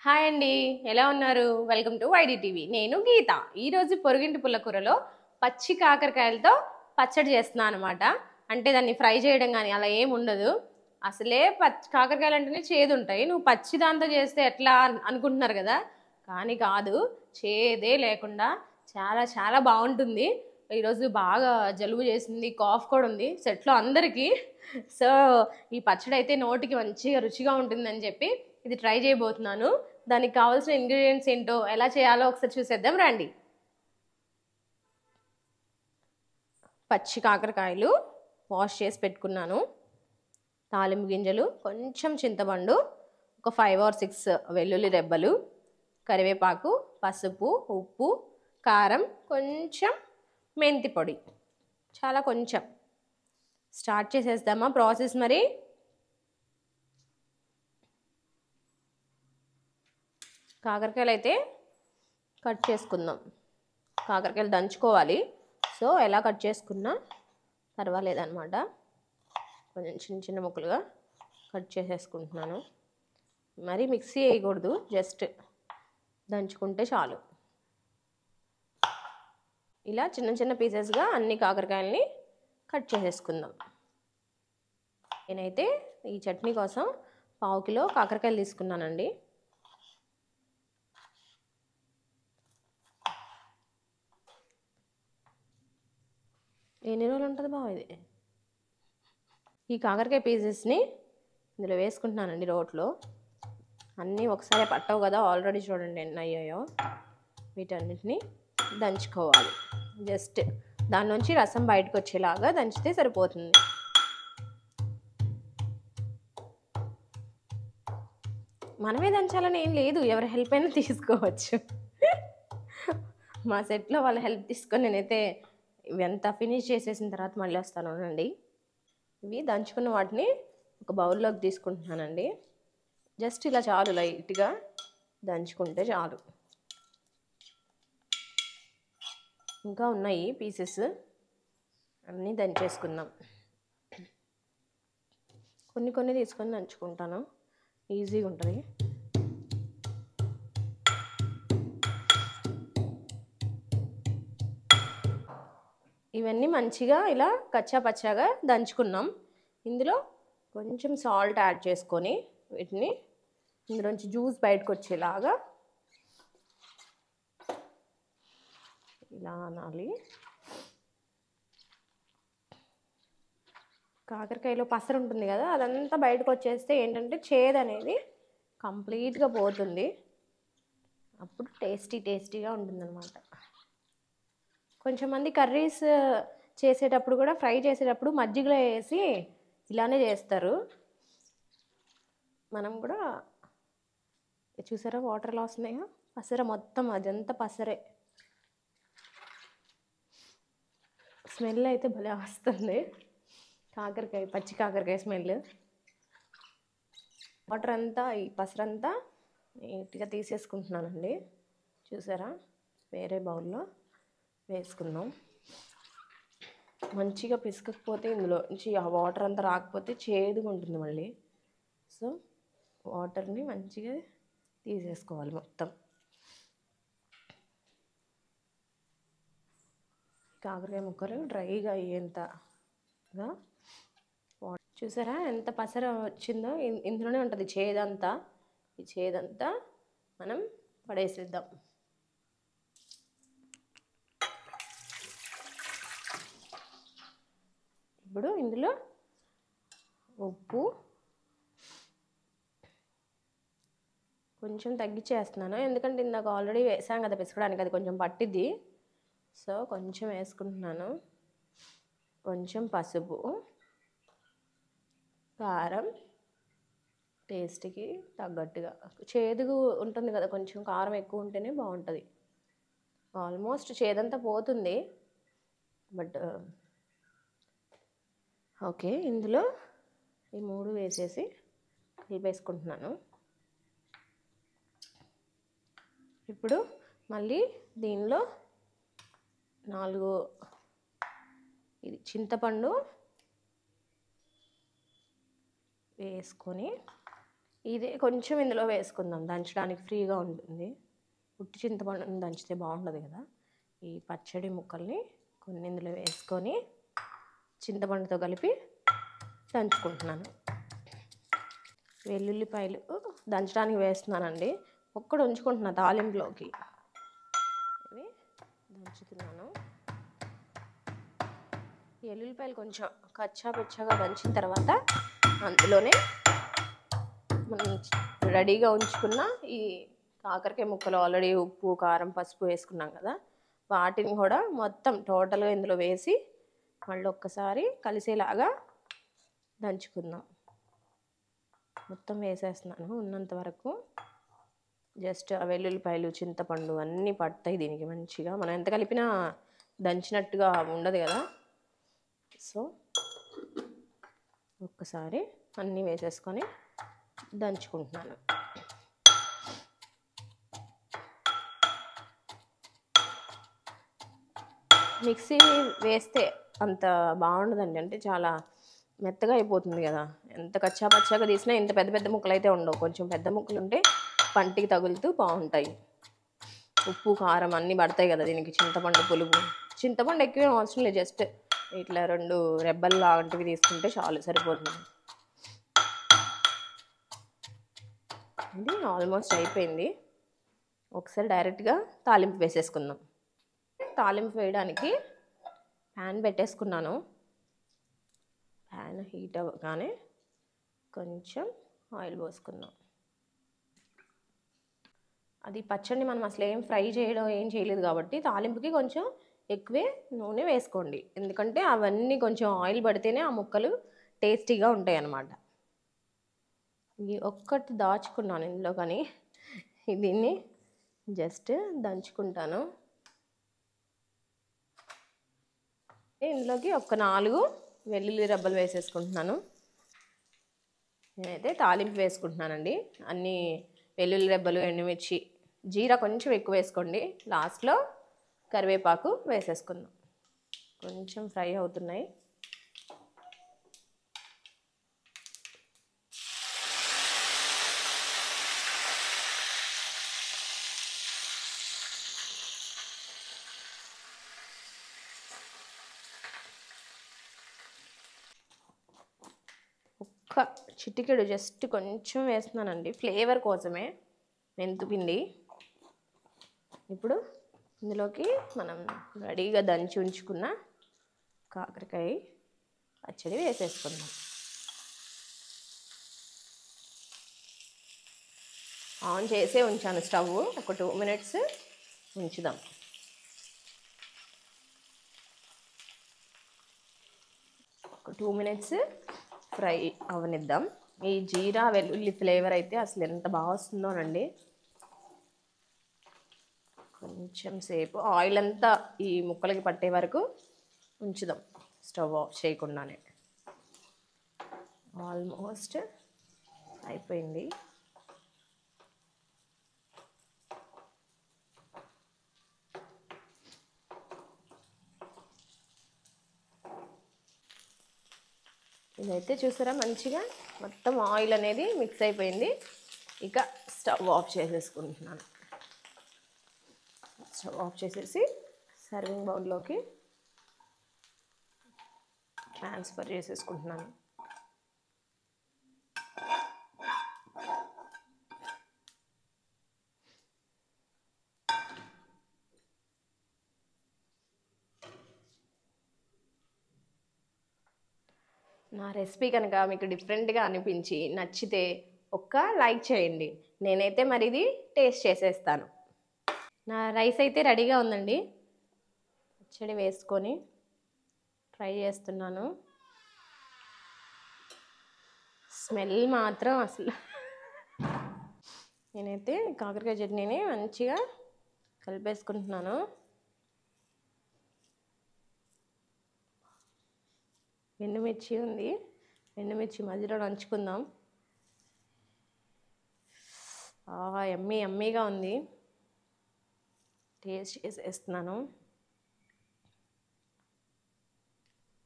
Hi అండి ఎలా ఉన్నారు వెల్కమ్ టు వైడి టీవీ నేను గీత ఈరోజు పొరుగింటి పుల్లకూరలో పచ్చి కాకరకాయలతో పచ్చడి చేస్తున్నాను అనమాట అంటే దాన్ని ఫ్రై చేయడం కానీ అలా ఏం ఉండదు అసలే పచ్చి కాకరకాయలు అంటేనే చేదు ఉంటాయి నువ్వు పచ్చి దాంతో చేస్తే ఎట్లా అన్- అనుకుంటున్నారు కదా కానీ కాదు చేదే లేకుండా చాలా చాలా బాగుంటుంది ఈరోజు బాగా జలుబు చేసింది కాఫ్ కూడా ఉంది సెట్లో అందరికీ సో ఈ పచ్చడి అయితే నోటికి మంచిగా రుచిగా ఉంటుందని చెప్పి ఇది ట్రై చేయబోతున్నాను దానికి కావాల్సిన ఇంగ్రీడియంట్స్ ఏంటో ఎలా చేయాలో ఒకసారి చూసేద్దాం రండి పచ్చి కాకరకాయలు వాష్ చేసి పెట్టుకున్నాను తాలింపు గింజలు కొంచెం చింతపండు ఒక ఫైవ్ ఆర్ సిక్స్ వెల్లుల్లి రెబ్బలు కరివేపాకు పసుపు ఉప్పు కారం కొంచెం మెంతి పొడి చాలా కొంచెం స్టార్ట్ చేసేద్దామా ప్రాసెస్ మరి కాకరకాయలు అయితే కట్ చేసుకుందాం కాకరకాయలు దంచుకోవాలి సో ఎలా కట్ చేసుకున్నా పర్వాలేదన్నమాట కొంచెం చిన్న చిన్న ముక్కలుగా కట్ చేసేసుకుంటున్నాను మరి మిక్సీ వేయకూడదు జస్ట్ దంచుకుంటే చాలు ఇలా చిన్న చిన్న పీసెస్గా అన్ని కాకరకాయలని కట్ చేసేసుకుందాం నేనైతే ఈ చట్నీ కోసం పావు కిలో కాకరకాయలు తీసుకున్నానండి ఎన్ని రోజులు ఉంటుంది బావ ఇది ఈ కాకరకాయ పీసెస్ని ఇందులో వేసుకుంటున్నానండి రోట్లో అన్నీ ఒకసారి పట్టవు కదా ఆల్రెడీ చూడండి ఎన్ని అయ్యాయో వీటన్నిటిని దంచుకోవాలి జస్ట్ దాని నుంచి రసం బయటకు వచ్చేలాగా దంచితే సరిపోతుంది మనమే దంచాలని ఏం లేదు ఎవరి హెల్ప్ అయినా తీసుకోవచ్చు మా సెట్లో వాళ్ళ హెల్ప్ తీసుకొని నేనైతే ఇవంతా ఫినిష్ చేసేసిన తర్వాత మళ్ళీ వస్తాను అండి ఇవి దంచుకున్న వాటిని ఒక బౌల్లోకి తీసుకుంటున్నానండి జస్ట్ ఇలా చాలు లైట్గా దంచుకుంటే చాలు ఇంకా ఉన్నాయి పీసెస్ అన్నీ దంచేసుకుందాం కొన్ని కొన్ని తీసుకొని దంచుకుంటాను ఈజీగా ఉంటుంది ఇవన్నీ మంచిగా ఇలా కచ్చా పచ్చాగా దంచుకున్నాం ఇందులో కొంచెం సాల్ట్ యాడ్ చేసుకొని వీటిని ఇందులోంచి జ్యూస్ బయటకు వచ్చేలాగా ఇలా అనాలి కాకరకాయలో పసరు ఉంటుంది కదా అదంతా బయటకు వచ్చేస్తే ఏంటంటే చేదు అనేది కంప్లీట్గా పోతుంది అప్పుడు టేస్టీ టేస్టీగా ఉంటుందన్నమాట కొంచెం మంది కర్రీస్ చేసేటప్పుడు కూడా ఫ్రై చేసేటప్పుడు మజ్జిగలో వేసి ఇలానే చేస్తారు మనం కూడా చూసారా వాటర్ ఎలా వస్తున్నాయో పసర మొత్తం అదంతా పసరే స్మెల్ అయితే భలే వస్తుంది కాకరకాయ పచ్చి కాకరకాయ స్మెల్ వాటర్ అంతా ఈ పసరంతా నీట్గా తీసేసుకుంటున్నానండి చూసారా వేరే బౌల్లో వేసుకుందాం మంచిగా పిసకకపోతే ఇందులో నుంచి ఆ వాటర్ అంతా రాకపోతే చేదుగా ఉంటుంది మళ్ళీ సో వాటర్ని మంచిగా తీసేసుకోవాలి మొత్తం కాకరకాయ ముక్కలు డ్రైగా అయ్యేంతగా వా- చూసారా ఎంత పసర వచ్చిందో ఇన్- ఇందులోనే ఉంటుంది చేదంతా ఈ చేదంతా మనం పడేసేద్దాం ఇప్పుడు ఇందులో ఉప్పు కొంచెం తగ్గించేస్తున్నాను ఎందుకంటే ఇందాక ఆల్రెడీ వేసాం కదా పిసకడానికి అది కొంచెం పట్టిద్ది సో కొంచెం వేసుకుంటున్నాను కొంచెం పసుపు కారం టేస్ట్కి తగ్గట్టుగా చేదుగు ఉంటుంది కదా కొంచెం కారం ఎక్కువ ఉంటేనే బాగుంటుంది ఆల్మోస్ట్ చేదంతా పోతుంది బట్ ఓకే ఇందులో ఈ మూడు వేసేసి కలిపేసుకుంటున్నాను ఇప్పుడు మళ్ళీ దీనిలో నాలుగు ఇది చింతపండు వేసుకొని ఇదే కొంచెం ఇందులో వేసుకుందాం దంచడానికి ఫ్రీగా ఉంటుంది ఉట్టి చింతపండుని దంచితే బాగుండదు కదా ఈ పచ్చడి ముక్కల్ని కొన్ని ఇందులో వేసుకొని చింతపండుతో కలిపి దంచుకుంటున్నాను వెల్లుల్లిపాయలు దంచడానికి వేస్తున్నానండి ఒక్కడు ఉంచుకుంటున్నా తాలింపులోకి ఇవి దంచుతున్నాను ఈ ఎల్లుల్లిపాయలు కొంచెం కచ్చా పిచ్చాగా దంచిన తర్వాత అందులోనే మనం రెడీగా ఉంచుకున్న ఈ కాకరకాయ ముక్కలు ఆల్రెడీ ఉప్పు కారం పసుపు వేసుకున్నాం కదా వాటిని కూడా మొత్తం టోటల్గా ఇందులో వేసి మళ్ళీ ఒక్కసారి కలిసేలాగా దంచుకుందాం మొత్తం వేసేస్తున్నాను ఉన్నంత వరకు జస్ట్ ఆ వెల్లుల్లిపాయలు చింతపండు అన్నీ పడతాయి దీనికి మంచిగా మనం ఎంత కలిపినా దంచినట్టుగా ఉండదు కదా సో ఒక్కసారి అన్నీ వేసేసుకొని దంచుకుంటున్నాను మిక్సీ వేస్తే అంత బాగుండదండి అంటే చాలా మెత్తగా అయిపోతుంది కదా ఎంత కచ్చా పచ్చాగా తీసినా ఇంత పెద్ద పెద్ద ముక్కలు అయితే ఉండవు కొంచెం పెద్ద ముక్కలు ఉంటే పంటికి తగులుతూ బాగుంటాయి ఉప్పు కారం అన్నీ పడతాయి కదా దీనికి చింతపండు పులుపు చింతపండు ఎక్కువ అవసరం లేదు జస్ట్ ఇట్లా రెండు రెబ్బలు లాంటివి తీసుకుంటే చాలు సరిపోతుంది ఇది ఆల్మోస్ట్ అయిపోయింది ఒకసారి డైరెక్ట్గా తాలింపు వేసేసుకుందాం తాలింపు వేయడానికి ప్యాన్ పెట్టేసుకున్నాను ప్యాన్ హీట్ అవ్వగానే కొంచెం ఆయిల్ పోసుకుందాం అది పచ్చడిని మనం అసలు ఏం ఫ్రై చేయడం ఏం చేయలేదు కాబట్టి తాలింపుకి కొంచెం ఎక్కువే నూనె వేసుకోండి ఎందుకంటే అవన్నీ కొంచెం ఆయిల్ పడితేనే ఆ ముక్కలు టేస్టీగా ఉంటాయి అన్నమాట ఇది ఒక్కటి దాచుకున్నాను ఇందులో కానీ దీన్ని జస్ట్ దంచుకుంటాను ఇందులోకి ఒక నాలుగు వెల్లుల్లి రబ్బలు వేసేసుకుంటున్నాను నేనైతే తాలింపు వేసుకుంటున్నానండి అన్ని వెల్లుల్లి రెబ్బలు ఎండుమిర్చి జీరా కొంచెం ఎక్కువ వేసుకోండి లాస్ట్లో కరివేపాకు వేసేసుకుందాం కొంచెం ఫ్రై అవుతున్నాయి ఒక్క చిటికెడు జస్ట్ కొంచెం వేస్తున్నానండి ఫ్లేవర్ కోసమే మెంతుపిండి ఇప్పుడు ఇందులోకి మనం రెడీగా దంచి ఉంచుకున్న కాకరకాయ పచ్చడి వేసేసుకుందాం ఆన్ చేసే ఉంచాను స్టవ్ ఒక టూ మినిట్స్ ఉంచుదాం ఒక టూ మినిట్స్ ఫ్రై అవనిద్దాం ఈ జీరా వెల్లుల్లి ఫ్లేవర్ అయితే అసలు ఎంత బాగా వస్తుందోనండి కొంచెం సేపు ఆయిల్ అంతా ఈ ముక్కలకి పట్టే వరకు ఉంచుదాం స్టవ్ ఆఫ్ చేయకుండానే ఆల్మోస్ట్ అయిపోయింది ఇదైతే చూసారా మంచిగా మొత్తం ఆయిల్ అనేది మిక్స్ అయిపోయింది ఇక స్టవ్ ఆఫ్ చేసేసుకుంటున్నాను స్టవ్ ఆఫ్ చేసేసి సర్వింగ్ బౌల్లోకి ట్రాన్స్ఫర్ చేసేసుకుంటున్నాను నా రెసిపీ కనుక మీకు డిఫరెంట్గా అనిపించి నచ్చితే ఒక్క లైక్ చేయండి నేనైతే మరి ఇది టేస్ట్ చేసేస్తాను నా రైస్ అయితే రెడీగా ఉందండి పచ్చడి వేసుకొని ఫ్రై చేస్తున్నాను స్మెల్ మాత్రం అసలు నేనైతే కాకరకాయ చట్నీని మంచిగా కలిపేసుకుంటున్నాను ఎండుమిర్చి ఉంది ఎండుమిర్చి మధ్యలో నంచుకుందాం ఎమ్మీ ఎమ్మీగా ఉంది టేస్ట్ చేసేస్తున్నాను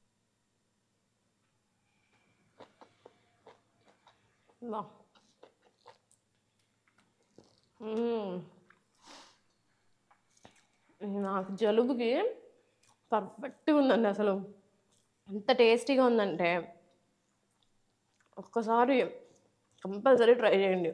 బా మ్మ్. నాకు జలుబుకి పర్ఫెక్ట్గా ఉందండి అసలు ఎంత టేస్టీగా ఉందంటే ఒక్కసారి కంపల్సరీ ట్రై చేయండి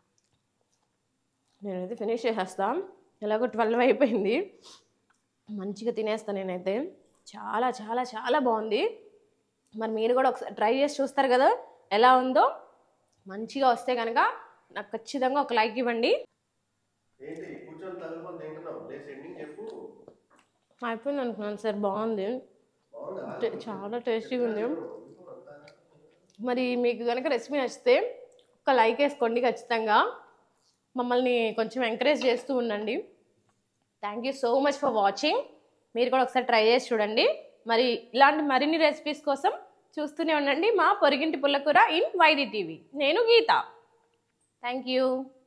నేనైతే ఫినిష్ చేసేస్తా ఎలాగో ట్వెల్వ్ అయిపోయింది మంచిగా తినేస్తాను నేనైతే చాలా చాలా చాలా బాగుంది మరి మీరు కూడా ఒకసారి ట్రై చేసి చూస్తారు కదా ఎలా ఉందో మంచిగా వస్తే కనుక నాకు ఖచ్చితంగా ఒక లైక్ ఇవ్వండి ఏంటి కూర్చొని తగులుకొని తింటున్నావు లేచి ఎండింగ్ చెప్పు అయిపోయింది అనుకున్నాను సార్ బాగుంది బాగుందా టే- చాలా టేస్టీగా ఉంది మరి మీకు కనుక రెసిపీ నచ్చితే ఒక లైక్ వేసుకోండి ఖచ్చితంగా మమ్మల్ని కొంచెం ఎంకరేజ్ చేస్తూ ఉండండి thank you so much for watching మీరు కూడా ఒకసారి ట్రై చేసి చూడండి మరి ఇలాంటి మరిన్ని రెసిపీస్ కోసం చూస్తూనే ఉండండి మా పొరిగింటి పుల్లకూర ఇన్ వైడి టీవీ నేను గీత థ్యాంక్ యూ